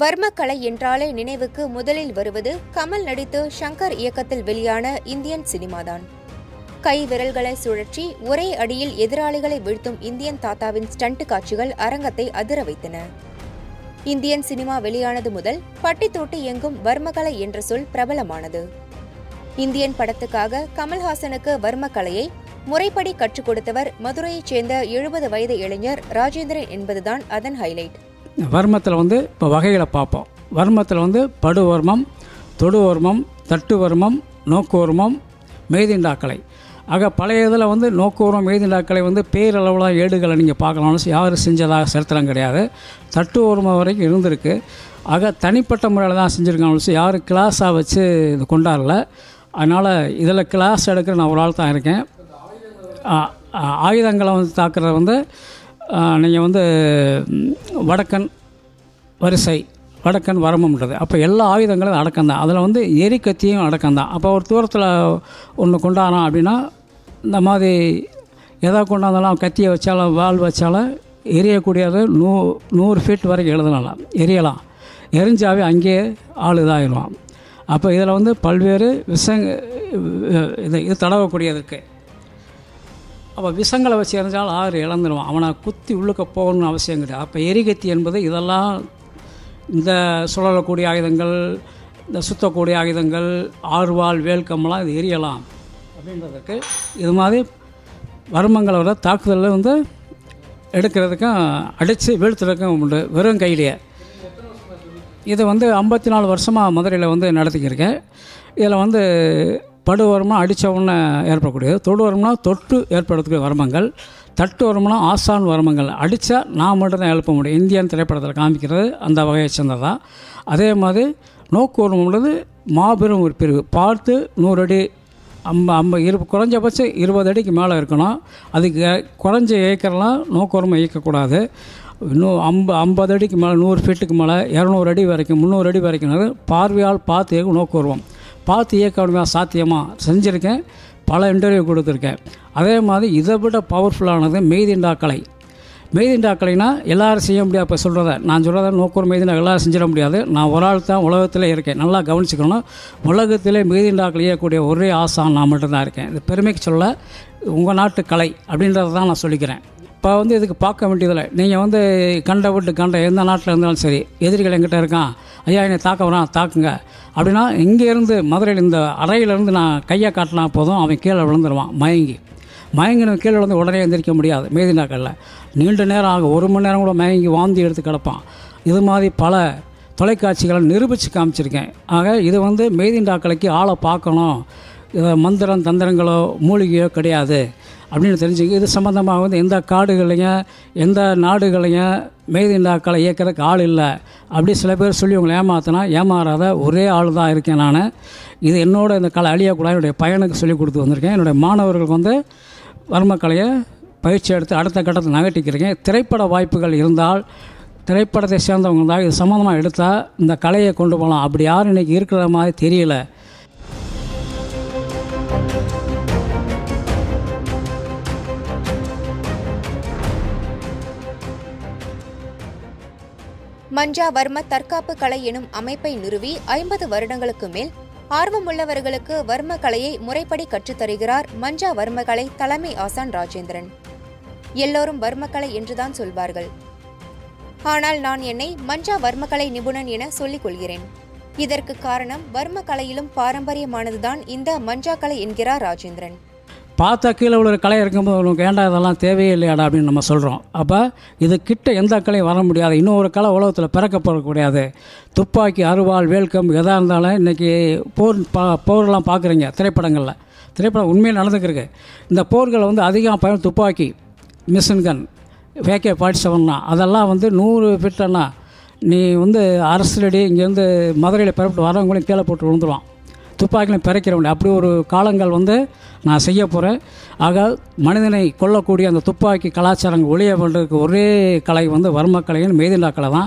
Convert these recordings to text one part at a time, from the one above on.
வர்ம கலை என்றாலே நினைவுக்கு முதலில் வருவது கமல் நடித்து ஷங்கர் இயக்கத்தில் வெளியான இந்தியன் சினிமாதான் கை விரல்களை சுழற்றி ஒரே அடியில் எதிராளிகளை வீழ்த்தும் இந்தியன் தாத்தாவின் ஸ்டண்ட் காட்சிகள் அரங்கத்தை அதிர வைத்தன இந்தியன் சினிமா வெளியானது முதல் பட்டி தொட்டி எங்கும் வர்மகலை என்ற சொல் பிரபலமானது இந்தியன் படத்துக்காக கமல்ஹாசனுக்கு வர்மகலையை முறைப்படி கற்றுக் கொடுத்தவர் மதுரையைச் சேர்ந்த எழுபது வயது இளைஞர் ராஜேந்திரன் என்பதுதான் அதன் ஹைலைட் வர்மத்தில் வந்து இப்போ வகைகளை பார்ப்போம் வர்மத்தில் வந்து படுவர்மம் தொடுவர்மம் தட்டுவர்மம் நோக்குவர்மம் மெய்திண்டாக்கலை ஆக பழைய இதில் வந்து நோக்குவரம் மெய்திண்டாக்கலை வந்து பேரளவில் ஏடுகளை நீங்கள் பார்க்கலாம் யாரும் செஞ்சதாக சரித்திரம் கிடையாது தட்டுவர்மம் வரைக்கும் இருந்திருக்கு ஆக தனிப்பட்ட முறையில் தான் செஞ்சுருக்காங்க யாரும் கிளாஸாக வச்சு இது கொண்டாடல அதனால் இதில் கிளாஸ் எடுக்கிற நான் ஒரு ஆள் தான் இருக்கேன் ஆ, ஆ, ஆயுதங்களை வந்து தாக்குறது வந்து நீங்கள் வந்து ம், வடக்கன் வரிசை வடக்கன் வரமன்றது அப்போ எல்லா ஆயுதங்களும் அடக்கம் தான் அதில் வந்து எரிக்கத்தியும் அடக்கம் தான் அப்போ ஒரு தூரத்தில் ஒன்று கொண்டாடுறோம் அப்படின்னா இந்த மாதிரி எதை கொண்டாந்தாலும் கத்தியை வச்சாலும் வால் வச்சாலும் எரியக்கூடியது நூ நூறு ஃபீட் வரைக்கும் எழுதலாம் எரியலாம் எரிஞ்சாவே அங்கேயே ஆள் இதாகிடுவான் அப்போ இதில் வந்து பல்வேறு விஷங்க இது இது தடவக்கூடியதுக்கு அப்போ விஷங்களை வச்சு எறிஞ்சால் ஆறு இழந்துடுவான் அவனை குத்தி உள்ளுக்க போகணும்னு அவசியம் கிடையாது அப்போ எரிகத்தி என்பது இதெல்லாம் இந்த சுழலக்கூடிய ஆயுதங்கள் இந்த சுத்தக்கூடிய ஆயுதங்கள் ஆறுவாள் வேல்கம்பெல்லாம் இது எரியலாம் அப்படின்றதுக்கு இது மாதிரி வர்மங்களோட தாக்குதலில் வந்து எடுக்கிறதுக்கும் அடித்து வீழ்த்துறதுக்கும் உண்டு வெறும் கையிலேயே இது வந்து ஐம்பத்தி நாலு வருஷமாக மதுரையில் வந்து நடத்திக்கிருக்கேன் இதில் வந்து படுவரமாக அடித்த உடனே ஏற்படக்கூடியது தொடு வரம்னா தொட்டு ஏற்படக்கூடிய வரமங்கள் தட்டு வரம்னா ஆசான் வரமங்கள் அடித்தா நான் மட்டும் தான் எழுப்ப முடியும் இந்தியன் திரைப்படத்தில் காமிக்கிறது அந்த வகையை சேர்ந்ததான் அதே மாதிரி நோக்கு வரம்ன்றது மாபெரும் ஒரு பிரிவு பார்த்து நூறு அடி அம்ப ஐம்ப இரு குறைஞ்சபட்சம் இருபது அடிக்கு மேலே இருக்கணும் அதுக்கு குறைஞ்ச ஏக்கர்லாம் நோக்குவரமாக இயக்கக்கூடாது இன்னும் ஐம்ப ஐம்பது அடிக்கு மேலே நூறு ஃபீட்டுக்கு மேலே இரநூறு அடி வரைக்கும் முந்நூறு அடி வரைக்கும் பார்வையால் பார்த்து இயக்க நோக்குவருவோம் பார்த்து இயக்க முடியுமா சாத்தியமாக செஞ்சுருக்கேன் பல இன்டர்வியூ கொடுத்துருக்கேன் அதே மாதிரி இதை விட பவர்ஃபுல்லானது மெய்திண்டா கலை மெய்திண்டா கலைனா எல்லாரும் செய்ய முடியாது இப்போ சொல்கிறத நான் சொல்கிறத நோக்கூர் மெய்திண்டா எல்லாரும் செஞ்சிட முடியாது நான் ஒரு ஆள் தான் உலகத்தில் இருக்கேன் நல்லா கவனிச்சுக்கணும் உலகத்திலே மெய்திண்டாக்கள் இயக்கக்கூடிய ஒரே ஆசான் நான் மட்டும்தான் இருக்கேன் இது பெருமைக்கு சொல்ல உங்கள் நாட்டு கலை அப்படின்றத தான் நான் சொல்லிக்கிறேன் இப்போ வந்து இதுக்கு பார்க்க வேண்டியதில்லை நீங்கள் வந்து கண்ட விட்டு கண்ட எந்த நாட்டில் இருந்தாலும் சரி எதிரிகள் எங்கிட்ட இருக்கான் ஐயா என்னை தாக்க வரான் தாக்குங்க அப்படின்னா இங்கேருந்து மதுரையில் இந்த அறையிலேருந்து நான் கையை காட்டினா போதும் அவன் கீழே விழுந்துருவான் மயங்கி மயங்கின கீழே விழுந்து உடனே எந்திரிக்க முடியாது மேதினாக்களில் நீண்ட நேரம் ஆகும் ஒரு மணி நேரம் கூட மயங்கி வாந்தி எடுத்து கிடப்பான் இது மாதிரி பல தொலைக்காட்சிகளை நிரூபித்து காமிச்சிருக்கேன் ஆக இது வந்து மெய்திண்டாக்கலைக்கு ஆளை பார்க்கணும் இதை மந்திரம் தந்திரங்களோ மூலிகையோ கிடையாது அப்படின்னு தெரிஞ்சுக்க இது சம்மந்தமாக வந்து எந்த காடுகளையும் எந்த நாடுகளையும் மெய்திண்டாக்களை இயக்கிறதுக்கு ஆள் இல்லை அப்படி சில பேர் சொல்லி உங்களை ஏமாத்தினா ஏமாறாத ஒரே ஆள் தான் இருக்கேன் நான் இது என்னோட இந்த கலை அழியக்கூடாது என்னுடைய பையனுக்கு சொல்லி கொடுத்து வந்திருக்கேன் என்னுடைய மாணவர்களுக்கு வந்து வர்மக்கலையை பயிற்சி எடுத்து அடுத்த கட்டத்தை நகட்டிக்கிறேன் திரைப்பட வாய்ப்புகள் இருந்தால் திரைப்படத்தை சேர்ந்தவங்க தான் இது சம்மந்தமாக எடுத்தால் இந்த கலையை கொண்டு போகலாம் அப்படி யாரும் இன்றைக்கி இருக்கிற மாதிரி தெரியல மஞ்சா வர்ம தற்காப்பு கலை எனும் அமைப்பை நிறுவி ஐம்பது வருடங்களுக்கு மேல் ஆர்வமுள்ளவர்களுக்கு வர்ம கலையை முறைப்படி கற்றுத்தருகிறார் மஞ்சா வர்மகலை தலைமை ஆசான் ராஜேந்திரன் எல்லோரும் வர்மக்கலை என்றுதான் சொல்வார்கள் ஆனால் நான் என்னை மஞ்சா வர்மக்கலை நிபுணன் என சொல்லிக் கொள்கிறேன் இதற்கு காரணம் வர்மக்கலையிலும் பாரம்பரியமானதுதான் இந்த மஞ்சா கலை என்கிறார் ராஜேந்திரன் பார்த்தா கீழே உள்ள கலை இருக்கும்போது உனக்கு ஏண்டா இதெல்லாம் தேவையே இல்லையாடா அப்படின்னு நம்ம சொல்கிறோம் அப்போ இது கிட்ட எந்த கலையும் வர முடியாது இன்னும் ஒரு கலை உலகத்தில் பிறக்க போகக்கூடாது துப்பாக்கி அருவாள் வேல்கம் எதாக இருந்தாலும் இன்றைக்கி போர் பா போர்லாம் பார்க்குறீங்க திரைப்படங்களில் திரைப்படம் உண்மையில் நடந்துக்கிருக்கு இந்த போர்களை வந்து அதிகம் பயன் துப்பாக்கி மிஷின் கன் வேகே ஃபார்ட்டி செவன்னா அதெல்லாம் வந்து நூறு ஃபிட்டன்னா நீ வந்து அரசடி இங்கேருந்து மதுரையில் பிறப்பிட்டு வரவங்களையும் கீழே போட்டு விழுந்துருவான் துப்பாக்கிலையும் பிறக்கிறவங்க அப்படி ஒரு காலங்கள் வந்து நான் செய்ய போகிறேன் ஆக மனிதனை கொல்லக்கூடிய அந்த துப்பாக்கி கலாச்சாரங்கள் ஒளிய பண்ணுறதுக்கு ஒரே கலை வந்து வர்மக்கலைன்னு மேதிண்டா கலை தான்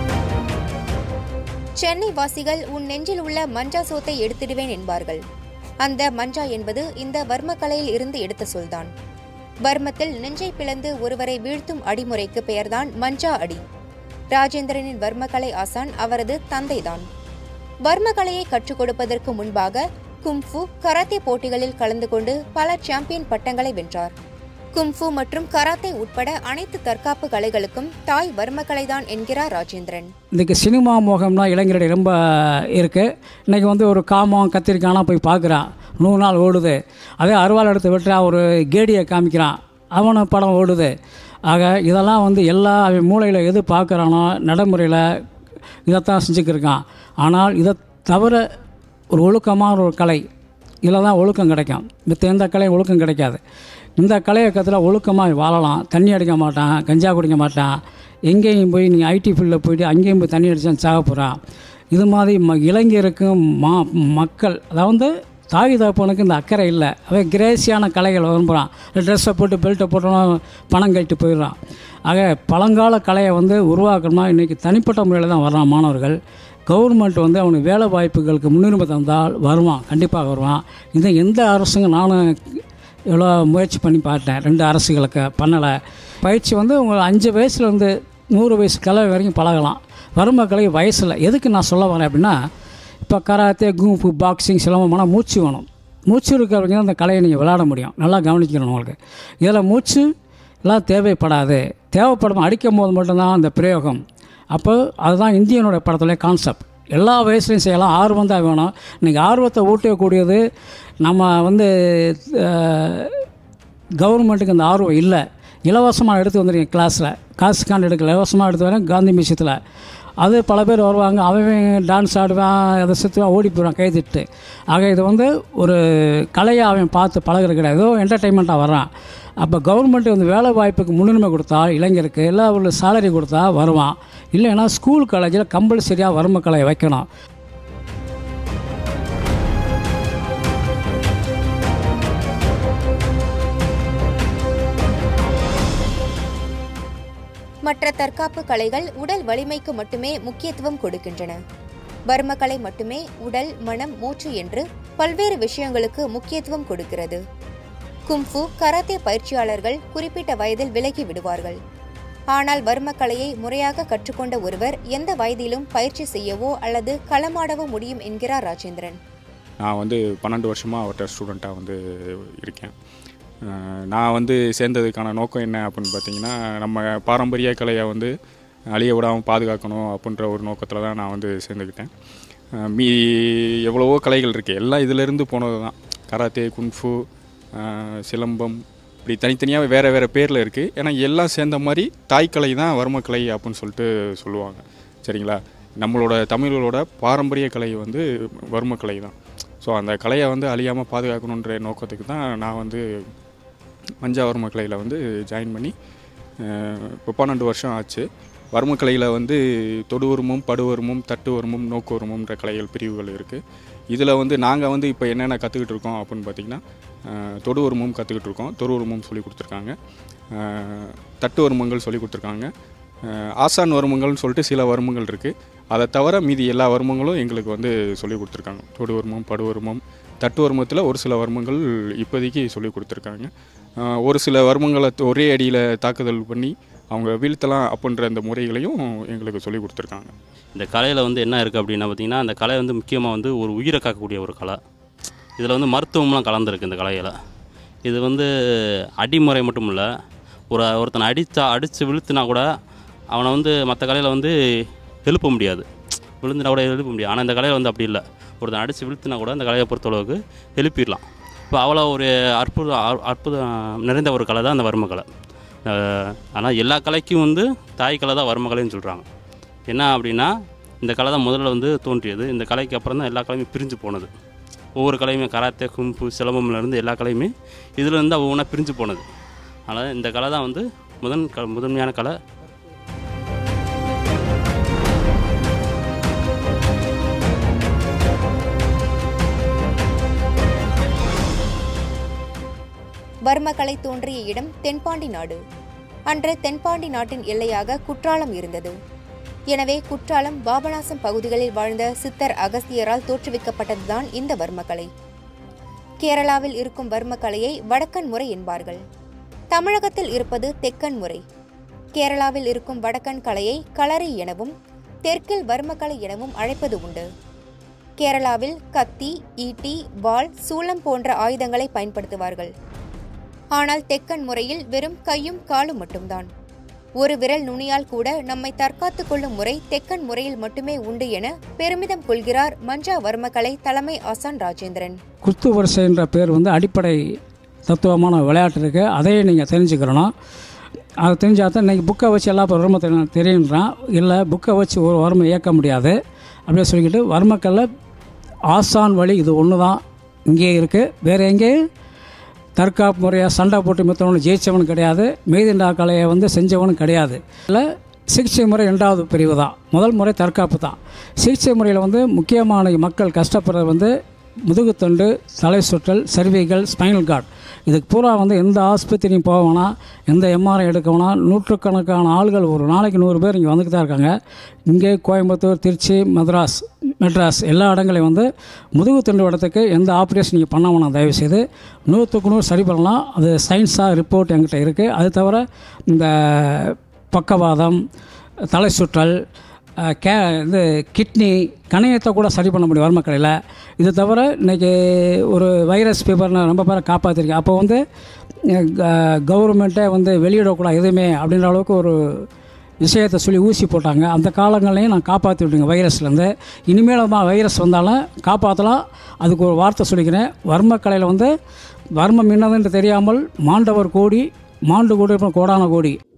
சென்னை வாசிகள் உன் நெஞ்சில் உள்ள மஞ்சா சோத்தை எடுத்திடுவேன் என்பார்கள் அந்த மஞ்சா என்பது இந்த வர்மக்கலையில் இருந்து எடுத்த சொல்தான் வர்மத்தில் நெஞ்சை பிளந்து ஒருவரை வீழ்த்தும் அடிமுறைக்கு பெயர்தான் மஞ்சா அடி ராஜேந்திரனின் வர்மக்கலை ஆசான் அவரது தந்தைதான் வர்மக்கலையை கற்றுக் கொடுப்பதற்கு முன்பாக கும்ஃபு கராத்தே போட்டிகளில் கலந்து கொண்டு பல சாம்பியன் பட்டங்களை வென்றார் கும்ஃபு மற்றும் கராத்தே உட்பட அனைத்து தற்காப்பு கலைகளுக்கும் தாய் வர்மக்கலைதான் என்கிறார் ராஜேந்திரன் இன்றைக்கி சினிமா மோகம்னா இளைஞர்களிடையே ரொம்ப இருக்குது இன்றைக்கி வந்து ஒரு காமம் கத்திரிக்காய்லாம் போய் பார்க்குறான் நூறு நாள் ஓடுது அதே அருவாள் எடுத்து விட்டுறா ஒரு கேடியை காமிக்கிறான் அவனை படம் ஓடுது ஆக இதெல்லாம் வந்து எல்லா அவன் மூளையில் எது பார்க்குறானோ நடைமுறையில் இதைத்தான் செஞ்சுக்கிருக்கான் ஆனால் இதை தவிர ஒரு ஒழுக்கமான ஒரு கலை இதில் தான் ஒழுக்கம் கிடைக்கும் மற்ற எந்த கலையும் ஒழுக்கம் கிடைக்காது இந்த கலை இயக்கத்தில் ஒழுக்கமாக வாழலாம் தண்ணி அடிக்க மாட்டான் கஞ்சா குடிக்க மாட்டான் எங்கேயும் போய் நீங்கள் ஐடி ஃபீல்டில் போயிட்டு அங்கேயும் போய் தண்ணி அடித்தான் சாக போகிறான் இது மாதிரி ம இளைஞருக்கும் மா மக்கள் அதாவது தாய் தகப்பனுக்கு இந்த அக்கறை இல்லை அவன் கிரேசியான கலைகள் விரும்புகிறான் ட்ரெஸ்ஸை போட்டு பெல்ட்டை போட்டோம் பணம் கட்டிட்டு போயிடுறான் ஆக பழங்கால கலையை வந்து உருவாக்கணும்னா இன்றைக்கி தனிப்பட்ட முறையில் தான் வர்றான் மாணவர்கள் கவர்மெண்ட் வந்து அவனுக்கு வேலை வாய்ப்புகளுக்கு முன்னுரிமை தந்தால் வருவான் கண்டிப்பாக வருவான் இதை எந்த அரசுங்க நானும் எவ்வளோ முயற்சி பண்ணி பார்த்தேன் ரெண்டு அரசுகளுக்கு பண்ணலை பயிற்சி வந்து உங்கள் அஞ்சு வயசுலேருந்து நூறு வயசு கலை வரைக்கும் பழகலாம் வறுமை கலை வயசில் எதுக்கு நான் சொல்ல வரேன் அப்படின்னா இப்போ கராத்தே குங்ஃபு பாக்ஸிங் சிலம்பம்னா மூச்சு வேணும் மூச்சு இருக்கிறவங்க தான் அந்த கலையை நீங்கள் விளையாட முடியும் நல்லா கவனிக்கணும் உங்களுக்கு இதில் மூச்சு எல்லாம் தேவைப்படாது தேவைப்படும் அடிக்கும் போது மட்டும்தான் அந்த பிரயோகம் அப்போ அதுதான் இந்தியனுடைய படத்துடைய கான்செப்ட் எல்லா வயசுலையும் செய்யலாம் ஆர்வம் தான் வேணும் இன்றைக்கி ஆர்வத்தை ஊட்டக்கூடியது நம்ம வந்து கவர்மெண்ட்டுக்கு அந்த ஆர்வம் இல்லை இலவசமாக எடுத்து வந்துருக்கீங்க கிளாஸில் காசுக்காண்டு எடுக்கல இலவசமாக எடுத்து வரேன் காந்தி மியூசியத்தில் அது பல பேர் வருவாங்க அவன் டான்ஸ் ஆடுவான் அதை சுற்றுவான் ஓடி போயிடுவான் கை திட்டு ஆக இது வந்து ஒரு கலையை அவன் பார்த்து பழகிறது கிடையாது ஏதோ என்டர்டெயின்மெண்ட்டாக வர்றான் அப்போ கவர்மெண்ட் வந்து வேலை வாய்ப்புக்கு முன்னுரிமை கொடுத்தா இளைஞருக்கு இல்லை ஒரு சேலரி கொடுத்தா வருவான் இல்லைன்னா ஸ்கூல் காலேஜில் கம்பல்சரியாக வறுமை கலையை வைக்கணும் மற்ற தற்காப்பு கலைகள் உடல் வலிமைக்கு மட்டுமே முக்கியத்துவம் கொடுக்கின்றன வர்மக்கலை மட்டுமே உடல் மனம் மூச்சு என்று பல்வேறு விஷயங்களுக்கு முக்கியத்துவம் கொடுக்கிறது கும்ஃபு கராத்தே பயிற்சியாளர்கள் குறிப்பிட்ட வயதில் விலகி விடுவார்கள் ஆனால் வர்மக்கலையை முறையாக கற்றுக்கொண்ட ஒருவர் எந்த வயதிலும் பயிற்சி செய்யவோ அல்லது களமாடவோ முடியும் என்கிறார் ராஜேந்திரன் நான் வந்து பன்னெண்டு வருஷமாக அவர்கிட்ட ஸ்டூடெண்ட்டாக வந்து இருக்கேன் அஹ் நான் வந்து சேர்ந்ததுக்கான நோக்கம் என்ன அப்படின்னு பார்த்தீங்கன்னா நம்ம பாரம்பரிய கலையை வந்து அழிய விடாமல் பாதுகாக்கணும் அப்படின்ற ஒரு நோக்கத்தில் தான் நான் வந்து சேர்ந்துக்கிட்டேன் அஹ் மீ எவ்வளவோ கலைகள் இருக்குது எல்லாம் இதிலேருந்து போனது தான் கராத்தே குன்ஃபு அஹ் சிலம்பம் இப்படி தனித்தனியாக வேறு வேறு பேரில் இருக்குது ஏன்னா எல்லாம் சேர்ந்த மாதிரி தாய்க்கலை தான் வர்மக்கலை அப்படின்னு சொல்லிட்டு சொல்லுவாங்க சரிங்களா நம்மளோட தமிழர்களோட பாரம்பரிய கலை வந்து வர்மக்கலை தான் ஸோ அந்த கலையை வந்து அழியாமல் பாதுகாக்கணுன்ற நோக்கத்துக்கு தான் நான் வந்து மஞ்சா வர்மக்கலையில் வந்து ஜாயின் பண்ணி அஹ், இப்போ பன்னெண்டு வருஷம் ஆச்சு வர்மக்கலையில் வந்து தொடுவருமும் படுவருமும் தட்டுவருமும் நோக்குவருமுன்ற கலைகள் பிரிவுகள் இருக்குது இதில் வந்து நாங்கள் வந்து இப்போ என்னென்ன கற்றுக்கிட்டு இருக்கோம் அப்படின்னு பார்த்தீங்கன்னா அஹ், தொடுவருமும் கற்றுக்கிட்டு இருக்கோம் தொடுவருமும் சொல்லி கொடுத்துருக்காங்க அஹ், தட்டு வருமங்கள் சொல்லி கொடுத்துருக்காங்க அஹ், ஆசான் வருமங்கள்னு சொல்லிட்டு சில வருமங்கள் இருக்குது அதை தவிர மீதி எல்லா வருமங்களும் எங்களுக்கு வந்து சொல்லி கொடுத்துருக்காங்க தொடு வருமம் படு வருமம் தட்டு வருமத்தில் ஒரு சில வருமங்கள் இப்போதைக்கு சொல்லி கொடுத்துருக்காங்க அஹ், ஒரு சில வருமங்களை ஒரே அடியில் தாக்குதல் பண்ணி அவங்க வீழ்த்தலாம் அப்படின்ற அந்த முறைகளையும் எங்களுக்கு சொல்லி கொடுத்துருக்காங்க இந்த கலையில் வந்து என்ன இருக்குது அப்படின்னா பார்த்தீங்கன்னா அந்த கலை வந்து முக்கியமாக வந்து ஒரு உயிரை காக்கக்கூடிய ஒரு கலை இதில் வந்து மருத்துவம்லாம் கலந்துருக்கு இந்த கலையில் இது வந்து அடிமுறை மட்டும் இல்லை ஒரு ஒருத்தனை அடித்தா அடித்து விழுத்துனா கூட அவனை வந்து மற்ற கலையில் வந்து எழுப்ப முடியாது விழுந்துனா கூட எழுப்ப முடியாது ஆனால் இந்த கலையில் வந்து அப்படி இல்லை ஒருத்தன் அடித்து விழுத்துனா கூட அந்த கலையை பொறுத்தளவுக்கு எழுப்பிடலாம் இப்போ அவ்வளோ ஒரு அற்புதம் அற்- அற்புதம் நிறைந்த ஒரு கலை தான் அந்த வர்ம கலை ஆனால் எல்லா கலைக்கும் வந்து தாய் கலை தான் வர்ம கலைன்னு சொல்கிறாங்க என்ன அப்படின்னா இந்த கலை தான் முதல்ல வந்து தோன்றியது இந்த கலைக்கு அப்புறம் தான் எல்லா கலையுமே பிரிஞ்சு போனது ஒவ்வொரு கலையுமே கராத்தே கும்பு சிலம்பம்லேருந்து எல்லா கலையுமே இதில் இருந்து ஒவ்வொன்றா பிரிஞ்சு போனது அதனால் இந்த கலை தான் வந்து முதன் க முதன்மையான கலை வர்மக்கலை தோன்றிய இடம் தென்பாண்டி நாடு அன்று தென்பாண்டி நாட்டின் எல்லையாக குற்றாலம் இருந்தது எனவே குற்றாலம் பாபநாசம் பகுதிகளில் வாழ்ந்த சித்தர் அகஸ்தியரால் தோற்றுவிக்கப்பட்டதுதான் இந்த வர்மக்கலை கேரளாவில் இருக்கும் வர்ம கலையை வடக்கன் முறை என்பார்கள் தமிழகத்தில் இருப்பது தெக்கன் முறை கேரளாவில் இருக்கும் வடக்கன் கலையை களரி எனவும் தெற்கில் வர்மக்கலை எனவும் அழைப்பது உண்டு கேரளாவில் கத்தி ஈட்டி வாள் சூளம் போன்ற ஆயுதங்களை பயன்படுத்துவார்கள் ஆனால் தெக்கன் முறையில் வெறும் கையும் காலும் மட்டும்தான் ஒரு விரல் நுனியால் கூட நம்மை தற்காத்துக் கொள்ளும் முறை தெக்கன் முறையில் மட்டுமே உண்டு என பெருமிதம் கொள்கிறார் மஞ்சா வர்மக்கலை தலைமை ஆசான் ராஜேந்திரன் குத்து வரிசைன்ற பேர் வந்து அடிப்படை தத்துவமான விளையாட்டு இருக்குது அதையே நீங்கள் தெரிஞ்சுக்கிறணும் அதை தெரிஞ்சால் தான் இன்றைக்கி புக்கை வச்சு எல்லா வர்ம தெரியுன்றான் இல்லை புக்கை வச்சு ஒரு வர்மம் இயக்க முடியாது அப்படியே சொல்லிக்கிட்டு வர்மக்கல்ல ஆசான் வழி இது ஒன்று தான் இங்கே இருக்குது வேறு எங்கேயும் தற்காப்பு முறையாக சண்டை போட்டு மித்தவனு ஜெயித்தவனும் கிடையாது மீதிண்டா கலையை வந்து செஞ்சவனும் கிடையாது இல்லை சிகிச்சை முறை ரெண்டாவது பிரிவு தான் முதல் முறை தற்காப்பு தான் சிகிச்சை முறையில் வந்து முக்கியமான மக்கள் கஷ்டப்படுறது வந்து முதுகுத்தண்டு தலை சுற்றல் சர்விகள் ஸ்பைனல் கார்டு இதுக்கு பூரா வந்து எந்த ஆஸ்பத்திரியும் போக வேணாம் எந்த எம்ஆர்ஐ எடுக்க வேணாம் நூற்றுக்கணக்கான ஆள்கள் ஒரு நாளைக்கு நூறு பேர் இங்கே வந்துட்டு தான் இருக்காங்க இங்கே கோயம்புத்தூர் திருச்சி மദ്രാஸ் மெட்ராஸ் எல்லா இடங்களையும் வந்து முதுகுத்தண்டு இடத்துக்கு எந்த ஆப்ரேஷன் நீங்கள் பண்ண வேணாம் தயவுசெய்து நூற்றுக்கு நூறு சரி பண்ணலாம் அது சயின்ஸாக ரிப்போர்ட் என்கிட்ட இருக்குது அது தவிர இந்த பக்கவாதம் தலை சுற்றல் அஹ், கே இது கிட்னி கணையத்தை கூட சரி பண்ண முடியும் வர்மக்கலையில் இது தவிர இன்றைக்கி ஒரு வைரஸ் பேப்பர்னு ரொம்ப பேரை காப்பாற்றிருக்கேன் அப்போ வந்து கவர்மெண்ட்டே வந்து வெளியிடக்கூடாது எதுவுமே அப்படின்ற அளவுக்கு ஒரு விஷயத்தை சொல்லி ஊசி போட்டாங்க அந்த காலங்கள்லையும் நான் காப்பாற்றி விட்டுங்க வைரஸ்லேருந்து இனிமேல் வைரஸ் வந்தாலும் காப்பாற்றலாம் அதுக்கு ஒரு வார்த்தை சொல்லிக்கிறேன் வர்மக்கலையில் வந்து வர்மம் என்னதுன்னு தெரியாமல் மாண்டவர் கோடி மாண்டு கோடி கோடான கோடி